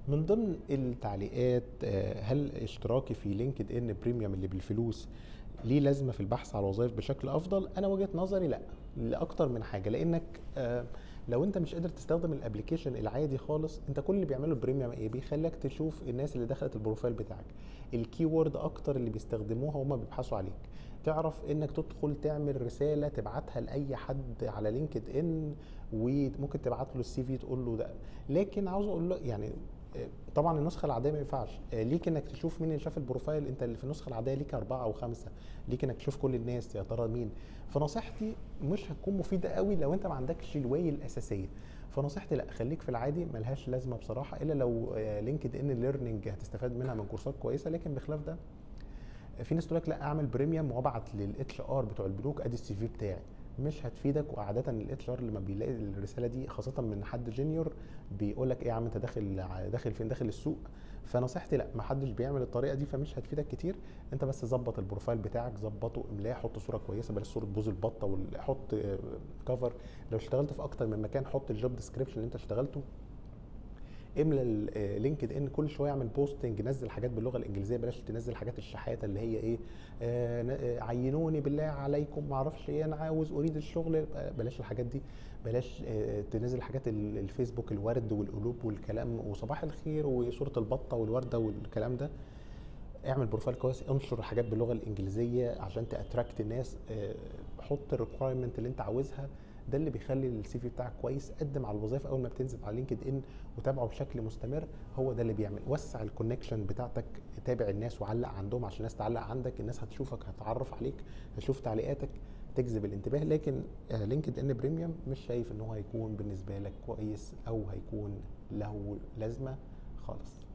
من ضمن التعليقات آه، هل اشتراكي في لينكد ان بريميوم اللي بالفلوس ليه لازمه في البحث على وظائف بشكل افضل انا وجهه نظري لا لاكتر من حاجه لانك آه، لو انت مش قادر تستخدم الابلكيشن العادي خالص انت كل اللي بيعمله البريميوم ايه بيخليك تشوف الناس اللي دخلت البروفايل بتاعك الكي وورد اكتر اللي بيستخدموها هم بيبحثوا عليك تعرف انك تدخل تعمل رساله تبعتها لاي حد على لينكد ان وممكن تبعت له السي في تقول له ده لكن عاوز اقول له يعني طبعا النسخه العاديه ما ينفعش ليك انك تشوف مين اللي شاف البروفايل انت اللي في النسخه العاديه ليك اربعه او خمسه ليك انك تشوف كل الناس يا ترى مين فنصيحتي مش هتكون مفيده قوي لو انت ما عندكش الواي الاساسيه فنصيحتي لا خليك في العادي ملهاش لازمه بصراحه الا لو لينكد ان ليرنينج هتستفاد منها من كورسات كويسه لكن بخلاف ده في ناس تقول لك لا اعمل بريميوم وابعت للاتش ار بتوع البنوك ادي السي في بتاعي مش هتفيدك وعاده الاتش ار لما بيلاقي الرساله دي خاصه من حد جونيور بيقول لك ايه يا عم انت داخل داخل فين داخل السوق فنصيحتي لا ما حدش بيعمل الطريقه دي فمش هتفيدك كتير انت بس ظبط البروفايل بتاعك ظبطه املاه حط صوره كويسه بلاش صوره بوز البطه وحط كفر لو اشتغلت في اكتر من مكان حط الجوب ديسكريبشن اللي انت اشتغلته املى لينكد ان كل شويه اعمل بوستنج نزل حاجات باللغه الانجليزيه بلاش تنزل حاجات الشحاته اللي هي ايه آه عينوني بالله عليكم ما اعرفش ايه انا عاوز اريد الشغل بلاش الحاجات دي بلاش آه تنزل حاجات الفيسبوك الورد والقلوب والكلام وصباح الخير وصوره البطه والورده والكلام ده اعمل بروفايل كويس انشر حاجات باللغه الانجليزيه عشان تاتراكت الناس آه حط الريكوايرمنت اللي انت عاوزها ده اللي بيخلي السي في بتاعك كويس قدم على الوظائف اول ما بتنزل على لينكد ان وتابعه بشكل مستمر هو ده اللي بيعمل وسع الكونكشن بتاعتك تابع الناس وعلق عندهم عشان الناس تعلق عندك الناس هتشوفك هتعرف عليك هتشوف تعليقاتك تجذب الانتباه لكن لينكد ان بريميوم مش شايف ان هو هيكون بالنسبه لك كويس او هيكون له لازمه خالص